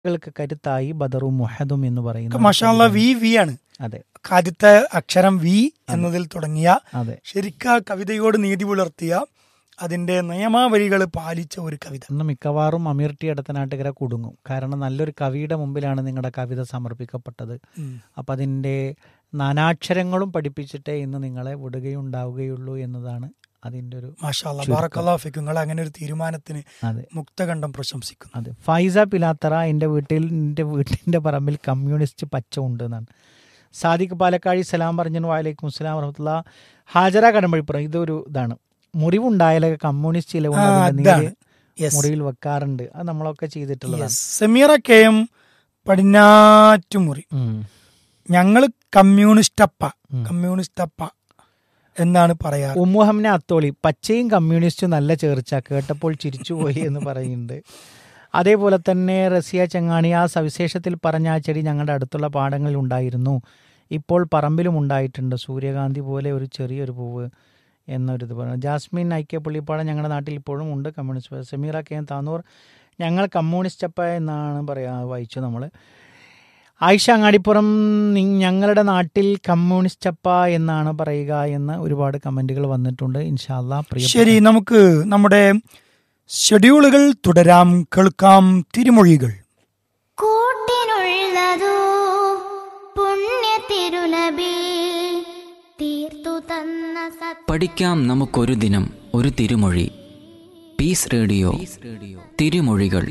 ൾക്ക് കരുത്തായി ബദറും മുഹദും എന്ന് പറയുന്ന മഷാല്ല വി വി ആണ് അതെ ആദ്യത്തെ അക്ഷരം വി എന്നതിൽ തുടങ്ങിയ അതെ ശരിക്ക കവിതയോട് നീതി പുലർത്തിയ അതിന്റെ നിയമാവലികൾ പാലിച്ച ഒരു കവിത ഇന്ന് മിക്കവാറും അമീർ ടി അടുത്തനാട്ടുകര കുടുങ്ങും കാരണം നല്ലൊരു കവിയുടെ മുമ്പിലാണ് നിങ്ങളുടെ കവിത സമർപ്പിക്കപ്പെട്ടത് ഉം. അപ്പം അതിൻ്റെ നാനാക്ഷരങ്ങളും പഠിപ്പിച്ചിട്ടേ ഇന്ന് നിങ്ങളെ വിടുകയുണ്ടാവുകയുള്ളൂ എന്നതാണ് അതിൻ്റെ ഒരു മാഷാല്ല ചുരുക്കം. ബാറക്കല്ലാഫിക്കും നിങ്ങൾ അങ്ങനെ ഒരു തീരുമാനത്തിന് അതെ മുക്തകണ്ഠം പ്രശംസിക്കുന്നു അതെ ഫൈസ പിലാത്തറ എൻ്റെ വീട്ടിൽ എൻ്റെ വീട്ടിൻ്റെ പറമ്പിൽ കമ്മ്യൂണിസ്റ്റ് പച്ച ഉണ്ട് എന്നാണ് സാദിഖ് പാലക്കാഴി സലാം പറഞ്ഞു വാലേക്കും അസ്സലാം വറഹമത്തുള്ള ഹാജര കടമ്പഴിപ്പുറം ഇതൊരു ഇതാണ് മുറിവുണ്ടായാലൊക്കെ കമ്മ്യൂണിസ്റ്റ് ഇല കൊണ്ട് ആ, അതിന്റെ നീര് അതാണ്. Yes. മുറിയിൽ വെക്കാറുണ്ട് അത് നമ്മളൊക്കെ ചെയ്തിട്ടുള്ളതാണ് Yes. Sameera K M Padinjattumuri ഉം. ഞങ്ങൾ കമ്മ്യൂണിസ്റ്റപ്പ ഉം. കമ്മ്യൂണിസ്റ്റപ്പ എന്നാണ് പറയാറ് ഉമ്മുഹമ്മനെ അത്തോളി പച്ചയും കമ്മ്യൂണിസ്റ്റും നല്ല ചേർച്ച കേട്ടപ്പോൾ ചിരിച്ചുപോയി എന്ന് പറയുന്നുണ്ട് അതേപോലെ തന്നെ റസിയ ചങ്ങാണി ആ സവിശേഷത്തിൽ പറഞ്ഞ ആ ചെടി ഞങ്ങളുടെ അടുത്തുള്ള പാടങ്ങളിൽ ഉണ്ടായിരുന്നു ഇപ്പോൾ പറമ്പിലും ഉണ്ടായിട്ടുണ്ട് സൂര്യകാന്തി പോലെ ഒരു ചെറിയൊരു പൂവ് എന്നൊരിത് പറഞ്ഞു ജാസ്മിൻ ഐക്യ പുള്ളിപ്പാടം ഞങ്ങളുടെ നാട്ടിൽ ഇപ്പോഴും ഉണ്ട് communist Sameera K M Thannur ഞങ്ങൾ കമ്മ്യൂണിസ്റ്റപ്പ എന്നാണ് പറയാ വായിച്ചു നമ്മൾ ആയിഷ അങ്ങാടിപ്പുറം നി- ഞങ്ങളുടെ നാട്ടിൽ കമ്മ്യൂണിസ്റ്റപ്പ എന്നാണ് പറയുക എന്ന് ഒരുപാട് കമന്റുകൾ വന്നിട്ടുണ്ട് ഇൻഷാല്ല പ്രിയ ശരി നമുക്ക് നമ്മുടെ ഷെഡ്യൂളുകൾ തുടരാം കേൾക്കാം തിരുമൊഴികൾ കൂട്ടിനുള്ളതോ പുണ്യ തിരുനബി തീർത്തു തന്ന സത് പഠിക്കാം നമുക്കൊരു ദിനം ഒരു തിരുമൊഴി പീസ് റേഡിയോ തിരുമൊഴികൾ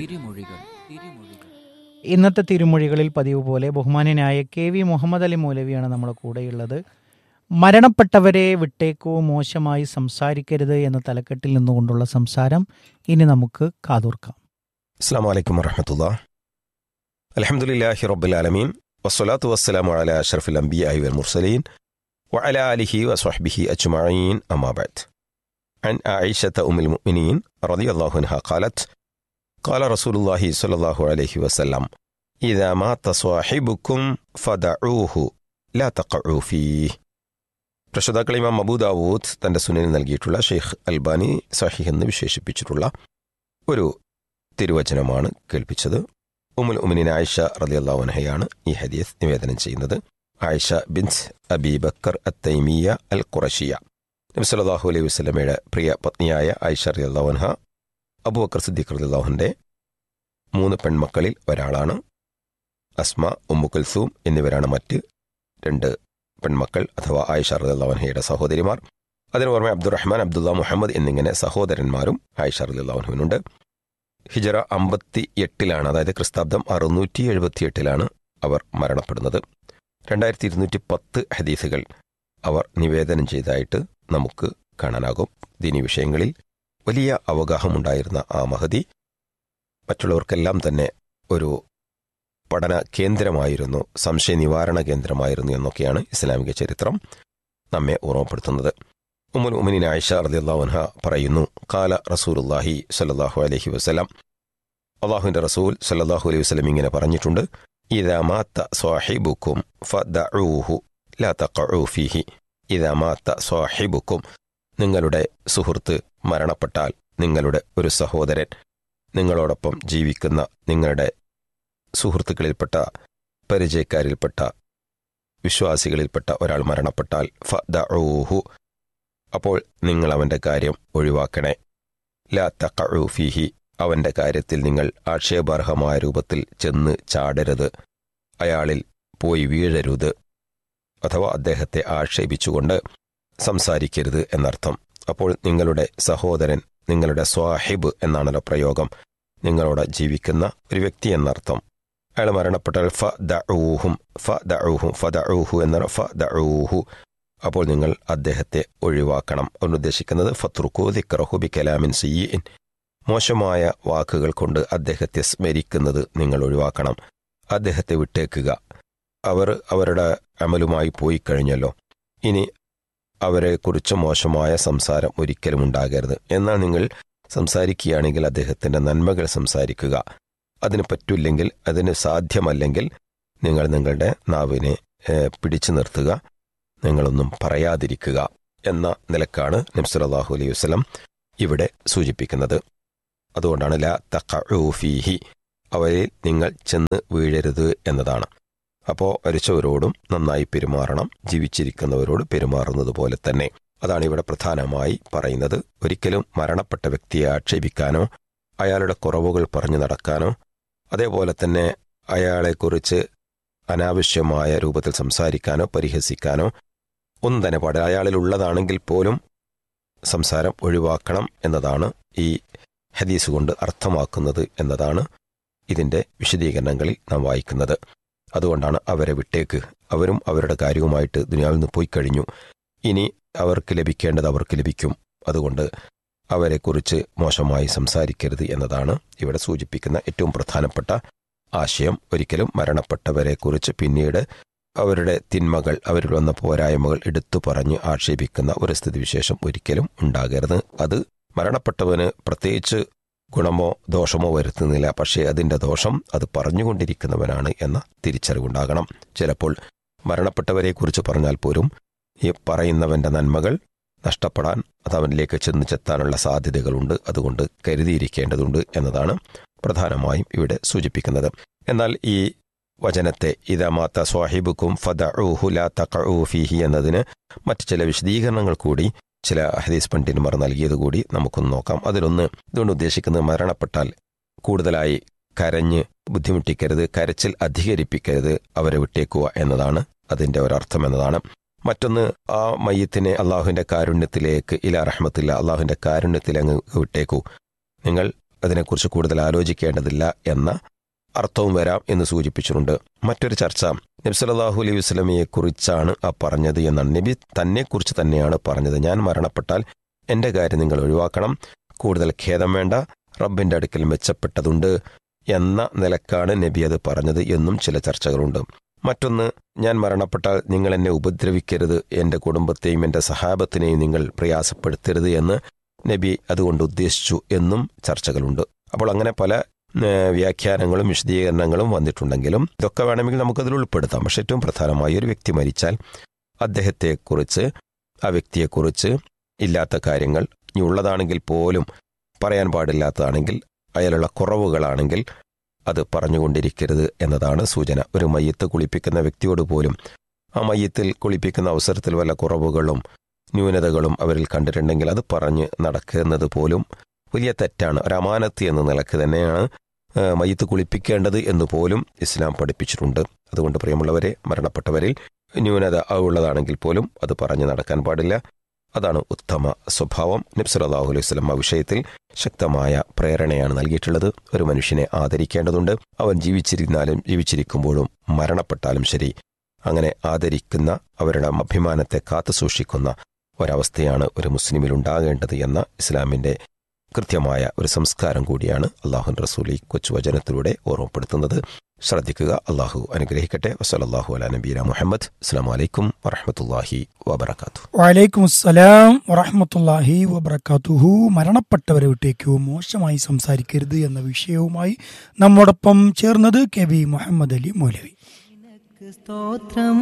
ഇന്നത്തെ തിരുമൊഴികളിൽ പതിവ് പോലെ ബഹുമാന്യനായ കെ വി മുഹമ്മദ് അലി മൗലവിയാണ് നമ്മുടെ കൂടെയുള്ളത് മരണപ്പെട്ടവരെ വിട്ടേക്കോ മോശമായി സംസാരിക്കരുത് എന്ന തലക്കെട്ടിൽ നിന്നുകൊണ്ടുള്ള സംസാരം ഇനി നമുക്ക് കാതോർക്കാം السلام عليكم ورحمة الله الحمد لله رب العالمين والصلاة والسلام على أشرف الأنبياء والمرسلين وعلى آله وصحبه أجمعين أما بعد عن عائشة أم المؤمنين رضي الله عنها قالت قال رسول الله صلى الله عليه وسلم إذا مات صاحبكم فدعوه لا تقعوا فيه പ്രശോതാക്കൾ ഇമാം അബൂദാവൂദ് തന്റെ സുനിൽ നൽകിയിട്ടുള്ള ഷെയ്ഖ് അൽബാനി സഹിഹ് എന്ന് വിശേഷിപ്പിച്ചിട്ടുള്ള ഒരു തിരുവചനമാണ് കേൾപ്പിച്ചത് ഉമുൽ ഉമിനിൻ ആയിഷ റലിയല്ലാവുനഹയാണ് ഈ ഹദീസ് നിവേദനം ചെയ്യുന്നത് ആയിഷ ബിൻസ് അബി ബക്കർ അത്തൈമിയ അൽ ഖുറഷിയ നബി സല്ലല്ലാഹു അലൈഹി വസല്ലമയുടെ പ്രിയ പത്നിയായ ആയിഷ റലിയല്ലാവുൻഹ അബൂബക്കർ സിദ്ദീഖ് റലിയല്ലാഹുവിൻ്റെ മൂന്ന് പെൺമക്കളിൽ ഒരാളാണ് അസ്മ ഉമ്മു കുൽസൂം എന്നിവരാണ് മറ്റ് രണ്ട് പെൺമക്കൾ അഥവാ ആയിഷ റലിയല്ലാവുൻഹയുടെ സഹോദരിമാർ അതിനു പുറമെ അബ്ദുറഹ്മാൻ അബ്ദുള്ള മുഹമ്മദ് എന്നിങ്ങനെ സഹോദരന്മാരും ആയിഷ റലിയല്ലാവുനുവിനുണ്ട് ഹിജറ അമ്പത്തി എട്ടിലാണ് അതായത് ക്രിസ്താബ്ദം അറുന്നൂറ്റി എഴുപത്തി എട്ടിലാണ് അവർ മരണപ്പെടുന്നത് രണ്ടായിരത്തി ഇരുന്നൂറ്റി പത്ത് ഹദീസുകൾ അവർ നിവേദനം ചെയ്തതായിട്ട് നമുക്ക് കാണാനാകും ദീനി വിഷയങ്ങളിൽ വലിയ അവഗാഹമുണ്ടായിരുന്ന ആ മഹതി മറ്റുള്ളവർക്കെല്ലാം തന്നെ ഒരു പഠന കേന്ദ്രമായിരുന്നു സംശയ നിവാരണ കേന്ദ്രമായിരുന്നു എന്നൊക്കെയാണ് ഇസ്ലാമിക ചരിത്രം നമ്മെ ഓർമ്മപ്പെടുത്തുന്നത് ഉമ്മുൽ ഉമിനിൻ ആയിഷ റളിയല്ലാഹുഅൻഹ പറയുന്നു കാല റസൂലുള്ളാഹി സ്വല്ലല്ലാഹു അലൈഹി വസല്ലം അള്ളാഹുവിന്റെ റസൂൽ സല്ലല്ലാഹു അലൈഹി വസല്ലം ഇങ്ങനെ പറഞ്ഞിട്ടുണ്ട് ഇദാ മാത്ത സ്വാഹിബുക്കും ഫദഊഹു ലാ തഖഉ ഫീഹി ഇദാ മാത്ത സ്വാഹിബുക്കും നിങ്ങളുടെ സുഹൃത്ത് മരണപ്പെട്ടാൽ നിങ്ങളുടെ ഒരു സഹോദരൻ നിങ്ങളോടൊപ്പം ജീവിക്കുന്ന നിങ്ങളുടെ സുഹൃത്തുക്കളിൽപ്പെട്ട പരിചയക്കാരിൽപ്പെട്ട വിശ്വാസികളിൽപ്പെട്ട ഒരാൾ മരണപ്പെട്ടാൽ ഫദഊഹു അപ്പോൾ നിങ്ങൾ അവന്റെ കാര്യം ഒഴിവാക്കണേ ലാ തഖഉ ഫീഹി അവന്റെ കാര്യത്തിൽ നിങ്ങൾ ആക്ഷേപാർഹമായ രൂപത്തിൽ ചെന്ന് ചാടരുത് അയാളിൽ പോയി വീഴരുത് അഥവാ അദ്ദേഹത്തെ ആക്ഷേപിച്ചുകൊണ്ട് സംസാരിക്കരുത് എന്നർത്ഥം അപ്പോൾ നിങ്ങളുടെ സഹോദരൻ നിങ്ങളുടെ സ്വാഹിബ് എന്നാണല്ലോ പ്രയോഗം നിങ്ങളോട് ജീവിക്കുന്ന ഒരു വ്യക്തി എന്നർത്ഥം അയാൾ മരണപ്പെട്ടാൽ ഫ ദഊഹും ഫ ദഊഹും ഫ ദഊഹു എന്ന ഫ ദഊഹു അപ്പോൾ നിങ്ങൾ അദ്ദേഹത്തെ ഒഴിവാക്കണം അവൻ ഉദ്ദേശിക്കുന്നത് ഫത്രുക്കു ദിക്റഹു ബി കലാമിൻ സയ്യിൻ മോശമായ വാക്കുകൾ കൊണ്ട് അദ്ദേഹത്തെ സ്മരിക്കുന്നത് നിങ്ങൾ ഒഴിവാക്കണം അദ്ദേഹത്തെ വിട്ടേക്കുക അവർ അവരുടെ അമലുമായി പോയി കഴിഞ്ഞല്ലോ ഇനി അവരെക്കുറിച്ച് മോശമായ സംസാരം ഒരിക്കലും ഉണ്ടാകരുത് എന്നാൽ നിങ്ങൾ സംസാരിക്കുകയാണെങ്കിൽ അദ്ദേഹത്തിന്റെ നന്മകൾ സംസാരിക്കുക അതിന് പറ്റില്ലെങ്കിൽ അതിന് സാധ്യമല്ലെങ്കിൽ നിങ്ങൾ നിങ്ങളുടെ നാവിനെ ഏഹ്, പിടിച്ചു നിർത്തുക നിങ്ങളൊന്നും പറയാതിരിക്കുക എന്ന നിലക്കാണ് നബ്സലാഹു അലൈഹി വസ്ലം ഇവിടെ സൂചിപ്പിക്കുന്നത് അതുകൊണ്ടാണ് ല തഖഊ ഫീഹി അവരിൽ നിങ്ങൾ ചെന്ന് വീഴരുത് എന്നതാണ് അപ്പോൾ മരിച്ചവരോടും നന്നായി പെരുമാറണം ജീവിച്ചിരിക്കുന്നവരോട് പെരുമാറുന്നത് പോലെ തന്നെ അതാണ് ഇവിടെ പ്രധാനമായി പറയുന്നത് ഒരിക്കലും മരണപ്പെട്ട വ്യക്തിയെ ആക്ഷേപിക്കാനോ അയാളുടെ കുറവുകൾ പറഞ്ഞു നടക്കാനോ അതേപോലെ തന്നെ അയാളെക്കുറിച്ച് അനാവശ്യമായ രൂപത്തിൽ സംസാരിക്കാനോ പരിഹസിക്കാനോ ഒന്നും തന്നെ പാടില്ല അയാളിലുള്ളതാണെങ്കിൽ പോലും സംസാരം ഒഴിവാക്കണം എന്നതാണ് ഈ ഹദീസ് കൊണ്ട് അർത്ഥമാക്കുന്നത് എന്നതാണ് ഇതിന്റെ വിശദീകരണങ്ങളിൽ നാം വായിക്കുന്നത് അതുകൊണ്ടാണ് അവരെ വിട്ടേക്ക് അവരും അവരുടെ കാര്യവുമായിട്ട് ദുനിയാവിൽ നിന്ന് പോയി കഴിഞ്ഞു ഇനി അവർക്ക് ലഭിക്കേണ്ടത് അവർക്ക് ലഭിക്കും അതുകൊണ്ട് അവരെക്കുറിച്ച് മോശമായി സംസാരിക്കരുത് എന്നതാണ് ഇവിടെ സൂചിപ്പിക്കുന്ന ഏറ്റവും പ്രധാനപ്പെട്ട ആശയം ഒരിക്കലും മരണപ്പെട്ടവരെക്കുറിച്ച് പിന്നീട് അവരുടെ തിന്മകൾ അവരിൽ വന്ന പോരായ്മകൾ എടുത്തു പറഞ്ഞ് ആക്ഷേപിക്കുന്ന ഒരു സ്ഥിതിവിശേഷം ഒരിക്കലും ഉണ്ടാകരുത് അത് മരണപ്പെട്ടവന് പ്രത്യേകിച്ച് ഗുണമോ ദോഷമോ വരുത്തുന്നില്ല പക്ഷേ അതിന്റെ ദോഷം അത് പറഞ്ഞുകൊണ്ടിരിക്കുന്നവനാണ് എന്ന തിരിച്ചറിവുണ്ടാകണം ചിലപ്പോൾ മരണപ്പെട്ടവരെക്കുറിച്ച് പറഞ്ഞാൽ പോലും ഈ പറയുന്നവന്റെ നന്മകൾ നഷ്ടപ്പെടാൻ അത് അവനിലേക്ക് ചെന്ന് ചെത്താനുള്ള സാധ്യതകളുണ്ട് അതുകൊണ്ട് കരുതിയിരിക്കേണ്ടതുണ്ട് എന്നതാണ് പ്രധാനമായും ഇവിടെ സൂചിപ്പിക്കുന്നത് എന്നാൽ ഈ വചനത്തെ ഇതമാത്ത സ്വാഹിബുക്കും ഫദഊഹുല തഖഊഫിഹി എന്നതിന് മറ്റ് ചില വിശദീകരണങ്ങൾ കൂടി ചില ഹദീസ് പണ്ഡിതന്മാർ നൽകിയത് കൂടി നമുക്കൊന്ന് നോക്കാം അതിലൊന്ന് ഇതുകൊണ്ട് ഉദ്ദേശിക്കുന്നത് മരണപ്പെട്ടാൽ കൂടുതലായി കരഞ്ഞ് ബുദ്ധിമുട്ടിക്കരുത് കരച്ചിൽ അധികരിപ്പിക്കരുത് അവരെ വിട്ടേക്കുക എന്നതാണ് അതിന്റെ ഒരർത്ഥം എന്നതാണ് മറ്റൊന്ന് ആ മയ്യത്തിനെ അള്ളാഹുവിന്റെ കാരുണ്യത്തിലേക്ക് ഇല റഹ്മത്തില്ല അള്ളാഹുവിന്റെ കാരുണ്യത്തിൽ അങ്ങ് വിട്ടേക്കൂ നിങ്ങൾ അതിനെക്കുറിച്ച് കൂടുതൽ ആലോചിക്കേണ്ടതില്ല എന്ന അർത്ഥവും വരാം എന്ന് സൂചിപ്പിച്ചിട്ടുണ്ട് മറ്റൊരു ചർച്ച നബി സല്ലല്ലാഹു അലൈഹി വസല്ലമയെ കുറിച്ചാണ് ആ പറഞ്ഞത് എന്നാണ് നബി തന്നെക്കുറിച്ച് തന്നെയാണ് പറഞ്ഞത് ഞാൻ മരണപ്പെട്ടാൽ എന്റെ കാര്യം നിങ്ങൾ ഒഴിവാക്കണം കൂടുതൽ ഖേദം വേണ്ട റബ്ബിന്റെ അടുക്കൽ മെച്ചപ്പെട്ടതുണ്ട് എന്ന നിലക്കാണ് നബി അത് പറഞ്ഞത് എന്നും ചില ചർച്ചകളുണ്ട് മറ്റൊന്ന് ഞാൻ മരണപ്പെട്ടാൽ നിങ്ങൾ എന്നെ ഉപദ്രവിക്കരുത് എന്റെ കുടുംബത്തെയും എന്റെ സഹാബത്തിനെയും നിങ്ങൾ പ്രയാസപ്പെടുത്തരുത് എന്ന് നബി അതുകൊണ്ട് ഉദ്ദേശിച്ചു എന്നും ചർച്ചകളുണ്ട് അപ്പോൾ അങ്ങനെ പല ഏഹ്, വ്യാഖ്യാനങ്ങളും വിശദീകരണങ്ങളും വന്നിട്ടുണ്ടെങ്കിലും ഇതൊക്കെ വേണമെങ്കിൽ നമുക്കതിൽ ഉൾപ്പെടുത്താം പക്ഷെ ഏറ്റവും പ്രധാനമായി ഒരു വ്യക്തി മരിച്ചാൽ അദ്ദേഹത്തെക്കുറിച്ച് ആ വ്യക്തിയെക്കുറിച്ച് ഇല്ലാത്ത കാര്യങ്ങൾ ഇനി ഉള്ളതാണെങ്കിൽ പോലും പറയാൻ പാടില്ലാത്തതാണെങ്കിൽ അയാളുള്ള കുറവുകളാണെങ്കിൽ അത് പറഞ്ഞുകൊണ്ടിരിക്കരുത് എന്നതാണ് സൂചന ഒരു മയ്യത്ത് കുളിപ്പിക്കുന്ന വ്യക്തിയോട് പോലും ആ മയ്യത്തിൽ കുളിപ്പിക്കുന്ന അവസരത്തിൽ വല്ല കുറവുകളും ന്യൂനതകളും അവരിൽ കണ്ടിട്ടുണ്ടെങ്കിൽ അത് പറഞ്ഞ് നടക്കുന്നത് പോലും വലിയ തെറ്റാണ് ഒരു അമാനത്ത് എന്ന നിലക്ക് തന്നെയാണ് ആ, മയ്യത്ത് കുളിപ്പിക്കേണ്ടത് എന്ന് പോലും ഇസ്ലാം പഠിപ്പിച്ചിട്ടുണ്ട് അതുകൊണ്ട് പ്രിയമുള്ളവരെ മരണപ്പെട്ടവരിൽ ന്യൂനത ഉള്ളതാണെങ്കിൽ പോലും അത് പറഞ്ഞു നടക്കാൻ പാടില്ല അതാണ് ഉത്തമ സ്വഭാവം നബ്സലാഹു അലൈഹി സ്വലം ആ വിഷയത്തിൽ ശക്തമായ പ്രേരണയാണ് നൽകിയിട്ടുള്ളത് ഒരു മനുഷ്യനെ ആദരിക്കേണ്ടതുണ്ട് അവൻ ജീവിച്ചിരുന്നാലും ജീവിച്ചിരിക്കുമ്പോഴും മരണപ്പെട്ടാലും ശരി അങ്ങനെ ആദരിക്കുന്ന അവരുടെ അഭിമാനത്തെ കാത്തു സൂക്ഷിക്കുന്ന ഒരവസ്ഥയാണ് ഒരു മുസ്ലിമിൽ ഉണ്ടാകേണ്ടത് എന്ന ഇസ്ലാമിന്റെ കൃത്യമായ ഒരു സംസ്കാരം കൂടിയാണ് അള്ളാഹു റസൂൽ ഈ കൊച്ചു വചനത്തിലൂടെ ഓർമ്മപ്പെടുത്തുന്നത് ശ്രദ്ധിക്കുക അള്ളാഹു അനുഗ്രഹിക്കട്ടെ വസലല്ലാഹു അല നബീന മുഹമ്മദ് അസ്സാം വലൈക്കും വറഹമത്തല്ലാഹി വബർക്കാത്തു വലൈക്കും അസ്സലാം വറഹമത്തല്ലാഹി വബർക്കാത്തുഹു മരണപ്പെട്ടവരെ വിട്ടേക്കോ മോശമായി സംസാരിക്കരുത് എന്ന വിഷയവുമായി നമ്മോടൊപ്പം ചേർന്നത് കെ വി മുഹമ്മദ് അലി മൗലവി സ്തോത്രം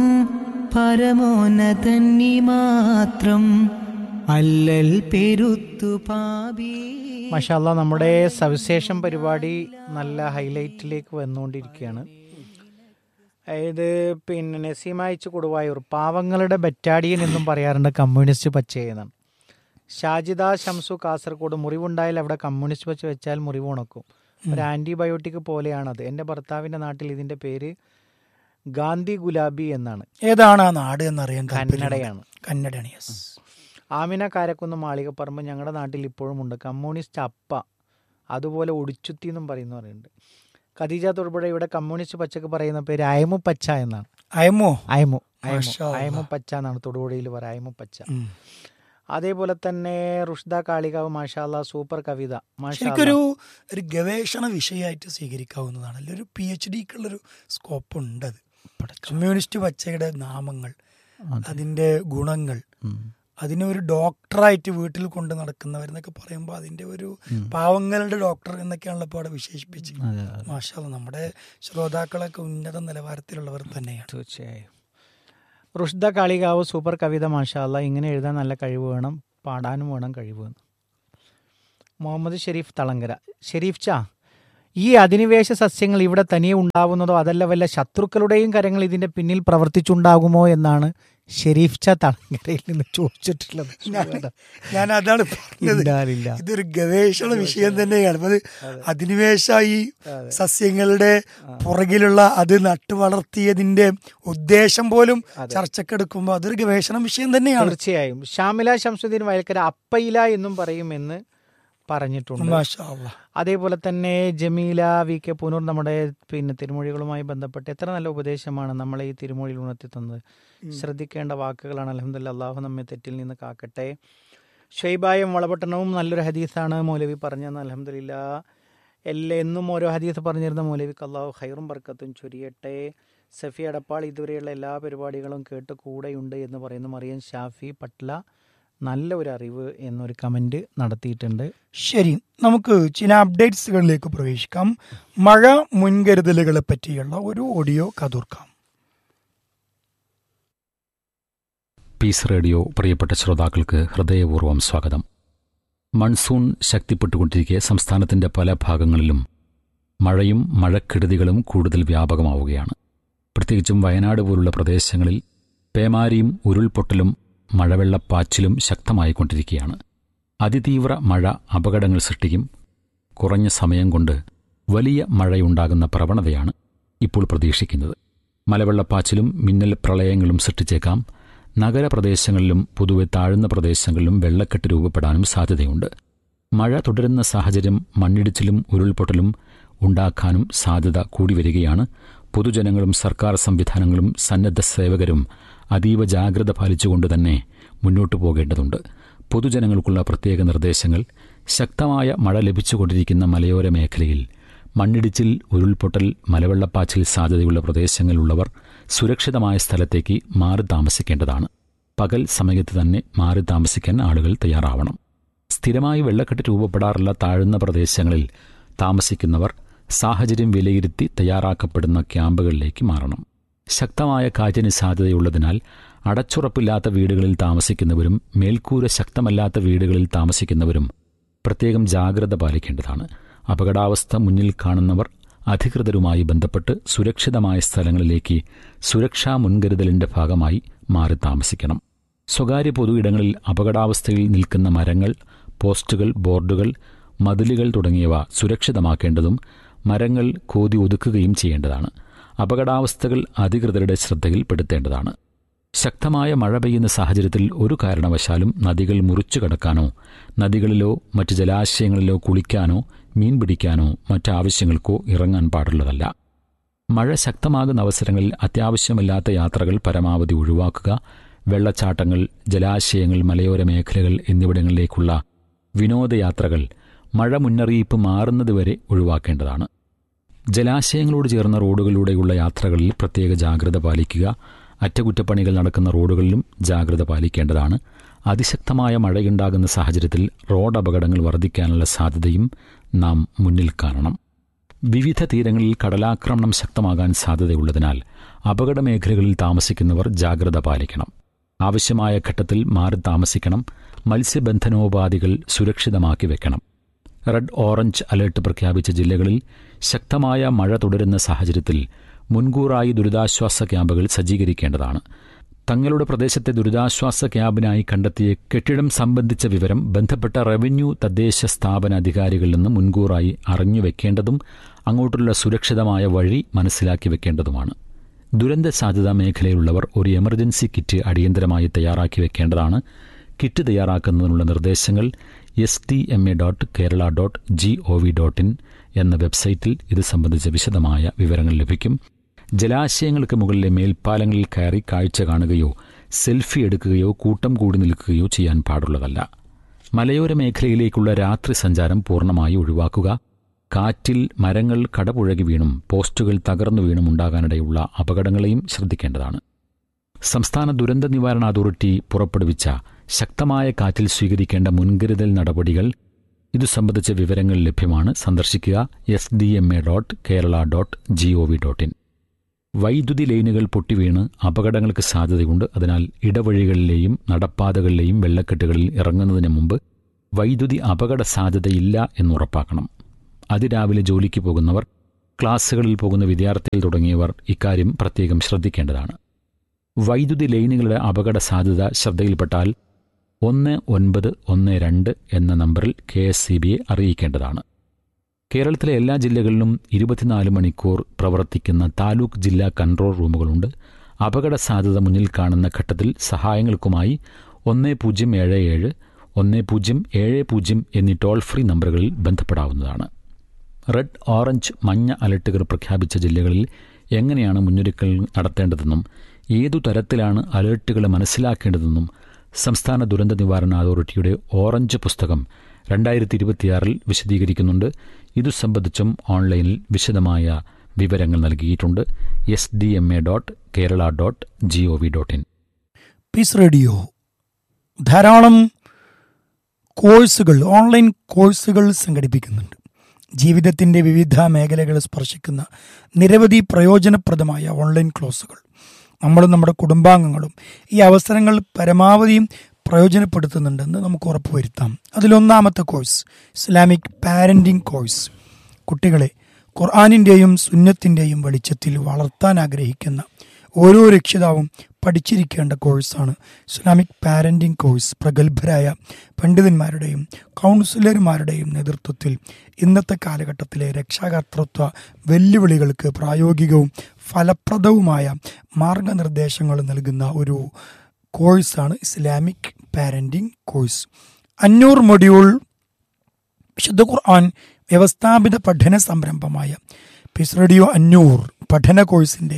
പരമോന്നതന്നി മാത്രം അല്ലൽ പെരുത്തു പാപി മഷാല്ല നമ്മുടെ സവിശേഷം പരിപാടി നല്ല ഹൈലൈറ്റിലേക്ക് വന്നുകൊണ്ടിരിക്കുകയാണ് അതായത് പിന്നെ നസീമ അയച്ചു കൊടുവായൂർ പാവങ്ങളുടെ ബറ്റാഡിയൻ എന്നും പറയാറുണ്ട് കമ്മ്യൂണിസ്റ്റ് പച്ചയെന്നാണ് ഷാജിദ ഷംസു കാസർഗോഡ് മുറിവുണ്ടായാൽ അവിടെ കമ്മ്യൂണിസ്റ്റ് പച്ച വെച്ചാൽ മുറിവ് ഉണക്കും ഒരു ആന്റിബയോട്ടിക് പോലെയാണത് എൻ്റെ ഭർത്താവിൻ്റെ നാട്ടിൽ ഇതിൻ്റെ പേര് ഗാന്ധി ഗുലാബി എന്നാണ് ഏതാണ് ആ നാട് എന്നറിയാൻ താല്പര്യമുണ്ട്. കന്നഡയാണ് കന്നഡയാണ് യെസ് ആമിന കാരക്കുന്ന് മാളികപ്പറമ്പ് ഞങ്ങളുടെ നാട്ടിൽ ഇപ്പോഴും ഉണ്ട് കമ്മ്യൂണിസ്റ്റ് അപ്പ അതുപോലെ ഒടിച്ചുത്തി എന്നും പറയുന്നു പറയുന്നുണ്ട് ഖദീജ തൊടുപുഴ ഇവിടെ കമ്മ്യൂണിസ്റ്റ് പച്ചക്ക് പറയുന്ന പേര് അയമു പച്ച എന്നാണ് അയമോ അയമു മാഷാ അല്ലാ. അയമു പച്ച എന്നാണ് തൊടുപുഴയിൽ പറയുക അയമു പച്ച ഉം. അതേപോലെ തന്നെ റുഷ്ദ കാളികാവ് മാഷാല്ല സൂപ്പർ കവിത മാഷാ ശരിക്കൊരു ഒരു ഗവേഷണ വിഷയമായിട്ട് സ്വീകരിക്കാവുന്നതാണ് അല്ലെ ഒരു പി എച്ച് ഡിക്കുള്ളൊരു സ്കോപ്പ് ഉണ്ട് അത് കമ്മ്യൂണിസ്റ്റ് പച്ചയുടെ നാമങ്ങൾ അതിന്റെ ഗുണങ്ങൾ അതിനെ ഒരു ഡോക്ടറായിട്ട് വീട്ടിൽ കൊണ്ട് നടക്കുന്നവരെന്നൊക്കെ പറയുമ്പോൾ അതിന്റെ ഒരു പാവങ്ങളുടെ ഡോക്ടർ എന്നൊക്കെയാണല്ലോ ഇപ്പോൾ അവിടെ വിശേഷിപ്പിച്ച് മാഷാ അല്ലാ, നമ്മുടെ ശ്രോതാക്കളൊക്കെ ഉന്നത നിലവാരത്തിലുള്ളവർ തന്നെയാണ് തീർച്ചയായും റുഷ്ദ കാളികാവ് സൂപ്പർ കവിത മാഷാല്ല ഇങ്ങനെ എഴുതാൻ നല്ല കഴിവ് വേണം പാടാനും വേണം കഴിവ് എന്ന് മുഹമ്മദ് ഷെരീഫ് തളങ്കര ഷെരീഫ് ചാ ഈ അധിനിവേശ സസ്യങ്ങൾ ഇവിടെ തനിയെ ഉണ്ടാവുന്നതോ അതല്ല വല്ല ശത്രുക്കളുടെയും കരങ്ങൾ ഇതിന്റെ പിന്നിൽ പ്രവർത്തിച്ചുണ്ടാകുമോ എന്നാണ് ഷെരീഫ് ച തളങ്കരയിൽ നിന്ന് ചോദിച്ചിട്ടുള്ളത് ഞാൻ- ഞാൻ അതാണ് പറഞ്ഞത് ഇല്ലാലില്ല. ഇതൊരു ഗവേഷണ വിഷയം തന്നെയാണ് അപ്പൊ അത് അധിനിവേശ ഈ സസ്യങ്ങളുടെ പുറകിലുള്ള അത് നട്ടു വളർത്തിയതിന്റെ ഉദ്ദേശം പോലും ചർച്ചക്കെടുക്കുമ്പോൾ അതൊരു ഗവേഷണ വിഷയം തന്നെയാണ് തീർച്ചയായും ഷാമില ശംസുദ്ദീൻ വയൽക്കര അപ്പയില എന്നും പറയുമെന്ന് പറഞ്ഞിട്ടുണ്ട് മാഷാ അല്ലാ. അതേപോലെ തന്നെ ജമീല വി കെ പൂനൂർ നമ്മുടെ പിന്നെ തിരുമൊഴികളുമായി ബന്ധപ്പെട്ട് എത്ര നല്ല ഉപദേശമാണ് നമ്മളെ ഈ തിരുമൊഴിയിൽ ഉണർത്തി തന്നത് ശ്രദ്ധിക്കേണ്ട വാക്കുകളാണ് അലഹമ്മദില്ല അള്ളാഹു നമ്മെ തെറ്റിൽ നിന്ന് കാക്കട്ടെ ഷെയ്ബായും വളപട്ടണവും നല്ലൊരു ഹദീസാണ് മൗലവി പറഞ്ഞതെന്ന് അലഹമ്മദില്ല എല്ലാ എന്നും ഓരോ ഹദീസ് പറഞ്ഞിരുന്ന മൗലവിക്ക് അള്ളാഹു ഹൈറും ബർക്കത്തും ചൊരിയട്ടെ സഫി അടപ്പാൾ ഇതുവരെയുള്ള എല്ലാ പരിപാടികളും കേട്ട് കൂടെയുണ്ട് എന്ന് പറയുന്ന മറിയൻ ഷാഫി പട്ല നല്ല ഒരു അറിവ് എന്നൊരു കമൻറ്റ് നടത്തിയിട്ടുണ്ട് ശരി നമുക്ക് ചില അപ്ഡേറ്റ്സുകളിലേക്ക് പ്രവേശിക്കാം മഴ മുൻകരുതലുകളെ പറ്റിയുള്ള ഒരു ഓഡിയോ കതൂർക്കാം പീസ് റേഡിയോ പ്രിയപ്പെട്ട ശ്രോതാക്കൾക്ക് ഹൃദയപൂർവ്വം സ്വാഗതം മൺസൂൺ ശക്തിപ്പെട്ടുകൊണ്ടിരിക്കെ സംസ്ഥാനത്തിന്റെ പല ഭാഗങ്ങളിലും മഴയും മഴക്കെടുതികളും കൂടുതൽ വ്യാപകമാവുകയാണ് പ്രത്യേകിച്ചും വയനാട് പോലുള്ള പ്രദേശങ്ങളിൽ പേമാരിയും ഉരുൾപൊട്ടലും മഴവെള്ളപ്പാച്ചിലും ശക്തമായിക്കൊണ്ടിരിക്കുകയാണ് അതിതീവ്ര മഴ അപകടങ്ങൾ സൃഷ്ടിക്കും കുറഞ്ഞ സമയം കൊണ്ട് വലിയ മഴയുണ്ടാകുന്ന പ്രവണതയാണ് ഇപ്പോൾ പ്രതീക്ഷിക്കുന്നത് മലവെള്ളപ്പാച്ചിലും മിന്നൽ പ്രളയങ്ങളും സൃഷ്ടിച്ചേക്കാം നഗരപ്രദേശങ്ങളിലും പൊതുവെ താഴ്ന്ന പ്രദേശങ്ങളിലും വെള്ളക്കെട്ട് രൂപപ്പെടാനും സാധ്യതയുണ്ട് മഴ തുടരുന്ന സാഹചര്യം മണ്ണിടിച്ചിലും ഉരുൾപൊട്ടലും ഉണ്ടാക്കാനും സാധ്യത കൂടി വരികയാണ് പൊതുജനങ്ങളും സർക്കാർ സംവിധാനങ്ങളും സന്നദ്ധ സേവകരും അതീവ ജാഗ്രത പാലിച്ചുകൊണ്ട് തന്നെ മുന്നോട്ടു പോകേണ്ടതുണ്ട് പൊതുജനങ്ങൾക്കുള്ള പ്രത്യേക നിർദ്ദേശങ്ങൾ ശക്തമായ മഴ ലഭിച്ചുകൊണ്ടിരിക്കുന്ന മലയോര മേഖലയിൽ മണ്ണിടിച്ചിൽ ഉരുൾപൊട്ടൽ മലവെള്ളപ്പാച്ചിൽ സാധ്യതയുള്ള പ്രദേശങ്ങളിലുള്ളവർ സുരക്ഷിതമായ സ്ഥലത്തേക്ക് മാറി താമസിക്കേണ്ടതാണ് പകൽ സമയത്ത് തന്നെ മാറി താമസിക്കാൻ ആളുകൾ തയ്യാറാവണം സ്ഥിരമായി വെള്ളക്കെട്ട് രൂപപ്പെടാറുള്ള താഴ്ന്ന പ്രദേശങ്ങളിൽ താമസിക്കുന്നവർ സാഹചര്യം വിലയിരുത്തി തയ്യാറാക്കപ്പെടുന്ന ക്യാമ്പുകളിലേക്ക് മാറണം ശക്തമായ കാറ്റിന് സാധ്യതയുള്ളതിനാൽ അടച്ചുറപ്പില്ലാത്ത വീടുകളിൽ താമസിക്കുന്നവരും മേൽക്കൂര ശക്തമല്ലാത്ത വീടുകളിൽ താമസിക്കുന്നവരും പ്രത്യേകം ജാഗ്രത പാലിക്കേണ്ടതാണ് അപകടാവസ്ഥ മുന്നിൽ കാണുന്നവർ അധികൃതരുമായി ബന്ധപ്പെട്ട് സുരക്ഷിതമായ സ്ഥലങ്ങളിലേക്ക് സുരക്ഷാ മുൻകരുതലിന്റെ ഭാഗമായി മാറി താമസിക്കണം സ്വകാര്യ പൊതുയിടങ്ങളിൽ അപകടാവസ്ഥയിൽ നിൽക്കുന്ന മരങ്ങൾ പോസ്റ്റുകൾ ബോർഡുകൾ മതിലുകൾ തുടങ്ങിയവ സുരക്ഷിതമാക്കേണ്ടതും മരങ്ങൾ കോതി ഒതുക്കുകയും ചെയ്യേണ്ടതാണ് അപകടാവസ്ഥകൾ അധികൃതരുടെ ശ്രദ്ധയിൽപ്പെടുത്തേണ്ടതാണ് ശക്തമായ മഴ പെയ്യുന്ന സാഹചര്യത്തിൽ ഒരു കാരണവശാലും നദികൾ മുറിച്ചു കടക്കാനോ നദികളിലോ മറ്റ് ജലാശയങ്ങളിലോ കുളിക്കാനോ മീൻ പിടിക്കാനോ മറ്റാവശ്യങ്ങൾക്കോ ഇറങ്ങാൻ പാടുള്ളതല്ല മഴ ശക്തമാകുന്ന അവസരങ്ങളിൽ അത്യാവശ്യമില്ലാത്ത യാത്രകൾ പരമാവധി ഒഴിവാക്കുക വെള്ളച്ചാട്ടങ്ങൾ ജലാശയങ്ങൾ മലയോര മേഖലകൾ എന്നിവിടങ്ങളിലേക്കുള്ള വിനോദയാത്രകൾ മഴ മുന്നറിയിപ്പ് മാറുന്നതുവരെ ഒഴിവാക്കേണ്ടതാണ് ജലാശയങ്ങളോട് ചേർന്ന റോഡുകളിലൂടെയുള്ള യാത്രകളിൽ പ്രത്യേക ജാഗ്രത പാലിക്കുക അറ്റകുറ്റപ്പണികൾ നടക്കുന്ന റോഡുകളിലും ജാഗ്രത പാലിക്കേണ്ടതാണ് അതിശക്തമായ മഴയുണ്ടാകുന്ന സാഹചര്യത്തിൽ റോഡ് അപകടങ്ങൾ വർദ്ധിക്കാനുള്ള സാധ്യതയും നാം മുന്നിൽ കാണണം വിവിധ തീരങ്ങളിൽ കടലാക്രമണം ശക്തമാകാൻ സാധ്യതയുള്ളതിനാൽ അപകട മേഖലകളിൽ താമസിക്കുന്നവർ ജാഗ്രത പാലിക്കണം ആവശ്യമായ ഘട്ടത്തിൽ മാറി താമസിക്കണം മത്സ്യബന്ധനോപാധികൾ സുരക്ഷിതമാക്കി വെക്കണം റെഡ് ഓറഞ്ച് അലർട്ട് പ്രഖ്യാപിച്ച ജില്ലകളിൽ ശക്തമായ മഴ തുടരുന്ന സാഹചര്യത്തിൽ മുൻകൂറായി ദുരിതാശ്വാസ ക്യാമ്പുകൾ സജ്ജീകരിക്കേണ്ടതാണ് തങ്ങളുടെ പ്രദേശത്തെ ദുരിതാശ്വാസ ക്യാമ്പിനായി കണ്ടെത്തിയ കെട്ടിടം സംബന്ധിച്ച വിവരം ബന്ധപ്പെട്ട റവന്യൂ തദ്ദേശ സ്ഥാപന അധികാരികളിൽ നിന്ന് മുൻകൂറായി അറിഞ്ഞുവെക്കേണ്ടതും അങ്ങോട്ടുള്ള സുരക്ഷിതമായ വഴി മനസ്സിലാക്കി വെക്കേണ്ടതുമാണ് ദുരന്ത സാധ്യതാ മേഖലയിലുള്ളവർ ഒരു എമർജൻസി കിറ്റ് അടിയന്തരമായി തയ്യാറാക്കി വെക്കേണ്ടതാണ് കിറ്റ് തയ്യാറാക്കുന്നതിനുള്ള നിർദ്ദേശങ്ങൾ S T M A dot Kerala dot G O V dot in എന്ന വെബ്സൈറ്റിൽ ഇത് സംബന്ധിച്ച വിശദമായ വിവരങ്ങൾ ലഭിക്കും ജലാശയങ്ങൾക്ക് മുകളിലെ മേൽപ്പാലങ്ങളിൽ കയറി കാഴ്ച കാണുകയോ സെൽഫി എടുക്കുകയോ കൂട്ടം കൂടി നിൽക്കുകയോ ചെയ്യാൻ പാടുള്ളതല്ല മലയോര മേഖലയിലേക്കുള്ള രാത്രി സഞ്ചാരം പൂർണ്ണമായി ഒഴിവാക്കുക കാറ്റിൽ മരങ്ങൾ കടപുഴകി വീണും പോസ്റ്റുകൾ തകർന്നു വീണും ഉണ്ടാകാനിടയുള്ള അപകടങ്ങളെയും ശ്രദ്ധിക്കേണ്ടതാണ് സംസ്ഥാന ദുരന്ത നിവാരണ അതോറിറ്റി പുറപ്പെടുവിച്ച ശക്തമായ കാറ്റിൽ സ്വീകരിക്കേണ്ട മുൻകരുതൽ നടപടികൾ ഇതു സംബന്ധിച്ച വിവരങ്ങൾ ലഭ്യമാണ് സന്ദർശിക്കുക S D M A dot Kerala dot G O V dot in വൈദ്യുതി ലൈനുകൾ പൊട്ടിവീണ് അപകടങ്ങൾക്ക് സാധ്യതയുണ്ട് അതിനാൽ ഇടവഴികളിലെയും നടപ്പാതകളിലെയും വെള്ളക്കെട്ടുകളിൽ ഇറങ്ങുന്നതിന് മുമ്പ് വൈദ്യുതി അപകട സാധ്യതയില്ല എന്നുറപ്പാക്കണം അതിരാവിലെ ജോലിക്ക് പോകുന്നവർ ക്ലാസ്സുകളിൽ പോകുന്ന വിദ്യാർത്ഥികൾ തുടങ്ങിയവർ ഇക്കാര്യം പ്രത്യേകം ശ്രദ്ധിക്കേണ്ടതാണ് വൈദ്യുതി ലൈനുകളുടെ അപകട സാധ്യത ശ്രദ്ധയിൽപ്പെട്ടാൽ ഒന്ന് ഒൻപത് ഒന്ന് രണ്ട് എന്ന നമ്പറിൽ കെ എസ് സി ബിയെ അറിയിക്കേണ്ടതാണ് കേരളത്തിലെ എല്ലാ ജില്ലകളിലും ഇരുപത്തിനാല് മണിക്കൂർ പ്രവർത്തിക്കുന്ന താലൂക്ക് ജില്ലാ കൺട്രോൾ റൂമുകളുണ്ട് അപകട സാധ്യത മുന്നിൽ കാണുന്ന ഘട്ടത്തിൽ സഹായങ്ങൾക്കുമായി ഒന്ന് പൂജ്യം ഏഴ് ഏഴ് ഒന്ന് പൂജ്യം ഏഴ് പൂജ്യം എന്നീ ടോൾ ഫ്രീ നമ്പറുകളിൽ ബന്ധപ്പെടാവുന്നതാണ് റെഡ് ഓറഞ്ച് മഞ്ഞ അലർട്ടുകൾ പ്രഖ്യാപിച്ച ജില്ലകളിൽ എങ്ങനെയാണ് മുന്നൊരുക്കൽ നടത്തേണ്ടതെന്നും ഏതു തരത്തിലാണ് അലർട്ടുകൾ മനസ്സിലാക്കേണ്ടതെന്നും സംസ്ഥാന ദുരന്ത നിവാരണ അതോറിറ്റിയുടെ ഓറഞ്ച് പുസ്തകം രണ്ടായിരത്തി ഇരുപത്തിയാറിൽ വിശദീകരിക്കുന്നുണ്ട് ഇതു സംബന്ധിച്ചും ഓൺലൈനിൽ വിശദമായ വിവരങ്ങൾ നൽകിയിട്ടുണ്ട് S D M A dot Kerala dot G O V dot in peace radio ധാരാളം കോഴ്സുകൾ ഓൺലൈൻ കോഴ്സുകൾ സംഘടിപ്പിക്കുന്നുണ്ട് ജീവിതത്തിൻ്റെ വിവിധ മേഖലകൾ സ്പർശിക്കുന്ന നിരവധി പ്രയോജനപ്രദമായ ഓൺലൈൻ ക്ലാസുകൾ നമ്മളും നമ്മുടെ കുടുംബാംഗങ്ങളും ഈ അവസരങ്ങൾ പരമാവധിയും പ്രയോജനപ്പെടുത്തുന്നുണ്ടെന്ന് നമുക്ക് ഉറപ്പുവരുത്താം അതിലൊന്നാമത്തെ കോഴ്സ് ഇസ്ലാമിക് പാരൻറ്റിംഗ് കോഴ്സ് കുട്ടികളെ ഖുർആാനിൻ്റെയും സുന്നത്തിൻ്റെയും വെളിച്ചത്തിൽ വളർത്താൻ ആഗ്രഹിക്കുന്ന ഓരോ രക്ഷിതാവും പഠിച്ചിരിക്കേണ്ട കോഴ്സാണ് ഇസ്ലാമിക് പാരൻറ്റിംഗ് കോഴ്സ് പ്രഗത്ഭരായ പണ്ഡിതന്മാരുടെയും കൗൺസിലർമാരുടെയും നേതൃത്വത്തിൽ ഇന്നത്തെ കാലഘട്ടത്തിലെ രക്ഷാകർത്തൃത്വ വെല്ലുവിളികൾക്ക് പ്രായോഗികവും ഫലപ്രദവുമായ മാർഗനിർദ്ദേശങ്ങൾ നൽകുന്ന ഒരു കോഴ്സാണ് ഇസ്ലാമിക് പാരൻറ്റിംഗ് കോഴ്സ് അഞ്ഞൂറ് മൊഡ്യൂൾ വിശുദ്ധ ഖുർആൻ വ്യവസ്ഥാപിത പഠന സംരംഭമായ പീസ് റേഡിയോ അഞ്ഞൂർ പഠന കോഴ്സിൻ്റെ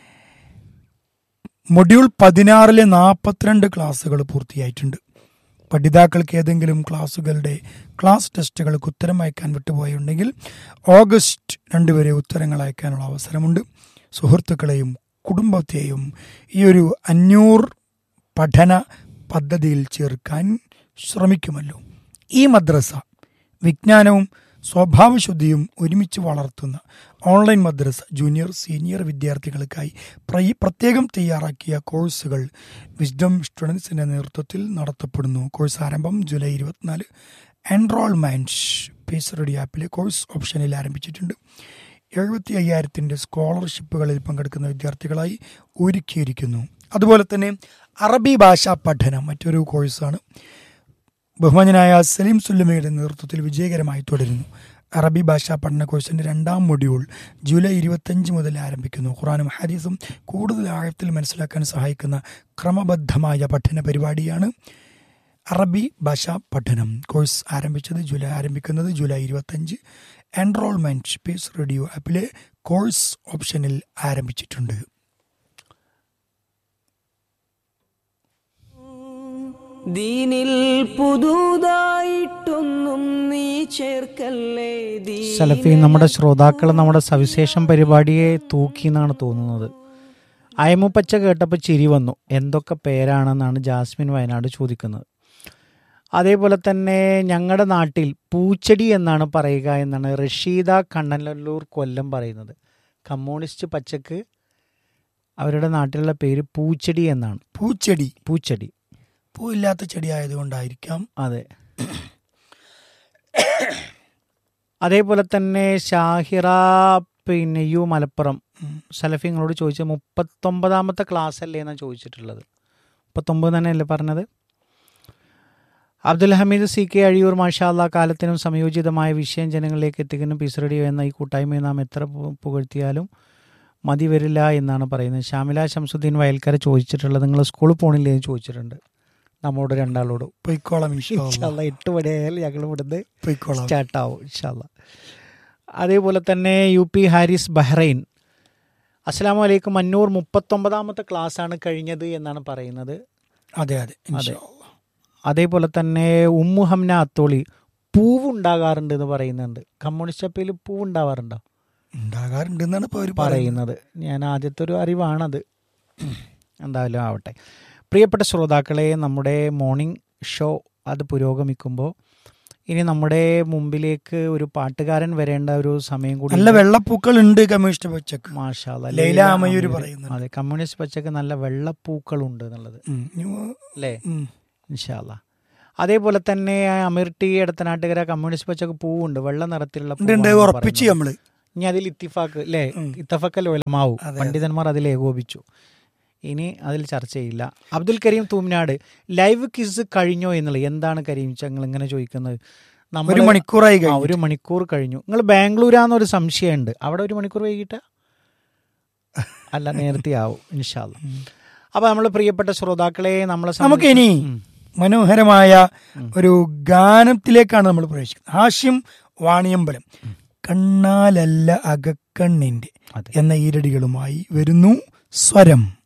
മൊഡ്യൂൾ പതിനാറിലെ നാൽപ്പത്തിരണ്ട് ക്ലാസ്സുകൾ പൂർത്തിയായിട്ടുണ്ട് പഠിതാക്കൾക്ക് ഏതെങ്കിലും ക്ലാസ്സുകളുടെ ക്ലാസ് ടെസ്റ്റുകൾക്ക് ഉത്തരം അയക്കാൻ വിട്ടുപോയുണ്ടെങ്കിൽ ഓഗസ്റ്റ് രണ്ട് വരെ ഉത്തരങ്ങൾ അയക്കാനുള്ള അവസരമുണ്ട് സുഹൃത്തുക്കളെയും കുടുംബത്തെയും ഈ ഒരു അഞ്ഞൂറ് പഠന പദ്ധതിയിൽ ചേർക്കാൻ ശ്രമിക്കുമല്ലോ ഈ മദ്രസ വിജ്ഞാനവും സ്വഭാവശുദ്ധിയും ഒരുമിച്ച് വളർത്തുന്ന ഓൺലൈൻ മദ്രസ ജൂനിയർ സീനിയർ വിദ്യാർത്ഥികൾക്കായി പ്രയി- പ്രത്യേകം തയ്യാറാക്കിയ കോഴ്സുകൾ വിസ്ഡം സ്റ്റുഡൻസിൻ്റെ നേതൃത്വത്തിൽ നടത്തപ്പെടുന്നു കോഴ്സ് ആരംഭം ജൂലൈ ഇരുപത്തിനാല് എൻറോൾമെൻറ്റ് പീസ് റെഡി ആപ്പിലെ കോഴ്സ് ഓപ്ഷനിൽ ആരംഭിച്ചിട്ടുണ്ട് എഴുപത്തി അയ്യായിരത്തിൻ്റെ സ്കോളർഷിപ്പുകളിൽ പങ്കെടുക്കുന്ന വിദ്യാർത്ഥികളായി ഒരുക്കിയിരിക്കുന്നു അതുപോലെ തന്നെ അറബി ഭാഷാ പഠനം മറ്റൊരു കോഴ്സാണ് ബഹുമാനായ സലീം സുല്ലമയുടെ നേതൃത്വത്തിൽ വിജയകരമായി തുടരുന്നു അറബി ഭാഷാ പഠന കോഴ്സിന്റെ രണ്ടാം മൊഡ്യൂൾ ജൂലൈ ഇരുപത്തഞ്ച് മുതൽ ആരംഭിക്കുന്നു ഖുറാനും ഹദീസും കൂടുതൽ ആഴത്തിൽ മനസ്സിലാക്കാൻ സഹായിക്കുന്ന ക്രമബദ്ധമായ പഠന പരിപാടിയാണ് അറബി ഭാഷാ പഠനം കോഴ്സ് ആരംഭിച്ചത് ജൂലൈ ആരംഭിക്കുന്നത് ജൂലൈ ഇരുപത്തഞ്ച് എൻറോൾമെന്റ് പീസ് റേഡിയോ ആപ്പിലെ കോഴ്സ് ഓപ്ഷനിൽ ആരംഭിച്ചിട്ടുണ്ട് ദീനിൽ പുതുതായിട്ടൊന്നും നീ ചേർക്കല്ലേ ദീനിൽ സലഫി നമ്മുടെ ശ്രോതാക്കൾ നമ്മുടെ സവിശേഷം പരിപാടിയെ തൂക്കി എന്നാണ് തോന്നുന്നത് അയമുപ്പച്ച കേട്ടപ്പോൾ ചിരി വന്നു എന്തൊക്കെ പേരാണെന്നാണ് ജാസ്മിൻ വയനാട് ചോദിക്കുന്നത് അതേപോലെ തന്നെ ഞങ്ങളുടെ നാട്ടിൽ പൂച്ചെടി എന്നാണ് പറയുക എന്നാണ് റഷീദ കണ്ണനല്ലൂർ കൊല്ലം പറയുന്നത് കമ്മ്യൂണിസ്റ്റ് പച്ചക്ക് അവരുടെ നാട്ടിലുള്ള പേര് പൂച്ചെടി എന്നാണ് പൂച്ചെടി പൂച്ചെടി പൂവില്ലാത്ത ചെടി ആയതുകൊണ്ടായിരിക്കാം അതെ അതേപോലെ തന്നെ ഷാഹിറ പിന്നെ യു മലപ്പുറം സലഫിങ്ങളോട് ചോദിച്ച മുപ്പത്തൊമ്പതാമത്തെ ക്ലാസ് അല്ലേ എന്നാണ് ചോദിച്ചിട്ടുള്ളത് മുപ്പത്തൊമ്പത് തന്നെയല്ലേ പറഞ്ഞത് അബ്ദുൽ ഹമീദ് സി കെ അഴിയൂർ മാഷാല്ല കാലത്തിനും സംയോജിതമായ വിഷയം ജനങ്ങളിലേക്ക് എത്തിക്കുന്ന പീസ് റേഡിയോ എന്ന ഈ കൂട്ടായ്മയെ നാം എത്ര പു- പുകഴ്ത്തിയാലും മതി വരില്ല എന്നാണ് പറയുന്നത് ഷാമില ശംസുദ്ദീൻ വയൽക്കര ചോദിച്ചിട്ടുള്ളത് നിങ്ങൾ സ്കൂളിൽ പോണില്ലേ എന്ന് ചോദിച്ചിട്ടുണ്ട് നമ്മോട് രണ്ടാളോടും പൊയ്ക്കോളാം ഇൻഷാ അല്ലാ. ഇൻഷാല്ല എട്ട് മണിയായാൽ ഞങ്ങൾ ഇവിടുന്ന് പൊയ്ക്കോളാം സ്റ്റാർട്ടാവും ഇൻഷാല്ല അതേപോലെ തന്നെ യു പി ഹാരിസ് ബഹ്റൈൻ അസ്സാം വലൈക്കും അന്നൂർ മുപ്പത്തൊമ്പതാമത്തെ ക്ലാസ്സാണ് കഴിഞ്ഞത് എന്നാണ് പറയുന്നത് അതെ അതെ ഇൻഷാ അല്ലാ. അതേപോലെ തന്നെ ഉമ്മു ഹംന അത്തോളി പൂവുണ്ടാകാറുണ്ട് എന്ന് പറയുന്നുണ്ട് കമ്മ്യൂണിസ്റ്റ് അപ്പയിൽ പൂവുണ്ടാവാറുണ്ടോ ഉണ്ടാകാറുണ്ട് എന്നാണ് ഇപ്പോൾ അവർ പറയുന്നത് പറയുന്നത് ഞാൻ ആദ്യത്തെ ഒരു അറിവാണത് എന്തായാലും ആവട്ടെ പ്രിയപ്പെട്ട ശ്രോതാക്കളെ നമ്മുടെ മോർണിംഗ് ഷോ അത് പുരോഗമിക്കുമ്പോൾ ഇനി നമ്മുടെ മുമ്പിലേക്ക് ഒരു പാട്ടുകാരൻ വരേണ്ട ഒരു സമയം കൂടി നല്ല വെള്ളപ്പൂക്കൾ ഉണ്ട് കമ്മ്യൂണിസ്റ്റ് പച്ചക്ക് മാഷാല്ല ലൈല അമയൂര് പറയുന്നുണ്ട്. അതെ കമ്മ്യൂണിസ്റ്റ് പച്ചക്ക് നല്ല വെള്ളപ്പൂക്കളുണ്ട് എന്നുള്ളത് ഉം. ഇനി, അല്ലേ ഉം. ഇൻഷാല്ല അതേപോലെ തന്നെ അമീർ ടി എടത്തനാട്ടുകര കമ്മ്യൂണിസ്റ്റ് പച്ചക്ക് പൂവുണ്ട് വെള്ള നിറത്തിലുള്ള ഉണ്ട്, ഉണ്ട് പൂവാണെന്ന് ഉറപ്പിച്ച് പറയുന്നത്. നമ്മള് ഇനി അതിൽ ഇത്തിഫാക്ക് അല്ലേ ഉം. ഇത്തഫക്കൽ ഒലമാവും അതെ, അതെ. പണ്ഡിതന്മാർ അതിൽ ഏകോപിച്ചു ഇനി അതിൽ ചർച്ചയില്ല അബ്ദുൽ കരീം തൂമിനാട് ലൈവ് കിസ് കഴിഞ്ഞോ എന്നുള്ളത് എന്താണ് കരീം ഞങ്ങൾ ഇങ്ങനെ ചോദിക്കുന്നത് ഒരു നമ്മള് മണിക്കൂറായി ആ, കഴിഞ്ഞു ഒരു മണിക്കൂർ കഴിഞ്ഞു നിങ്ങൾ ബാംഗ്ലൂരാന്നൊരു സംശയമുണ്ട് അവിടെ ഒരു മണിക്കൂർ വൈകിട്ട അല്ല നേരത്തെ ആവും ഇൻഷാല്ല അപ്പൊ നമ്മൾ പ്രിയപ്പെട്ട ശ്രോതാക്കളെ നമ്മളെ നമുക്ക് ഇനി മനോഹരമായ ഒരു ഗാനത്തിലേക്കാണ് നമ്മൾ പ്രവേശിക്കുന്നത് ഹാഷ്യം വാണിയമ്പലം കണ്ണാലല്ല അകക്കണ്ണിന്റെ അതെ. എന്ന ഈരടികളുമായി വരുന്നു സ്വരം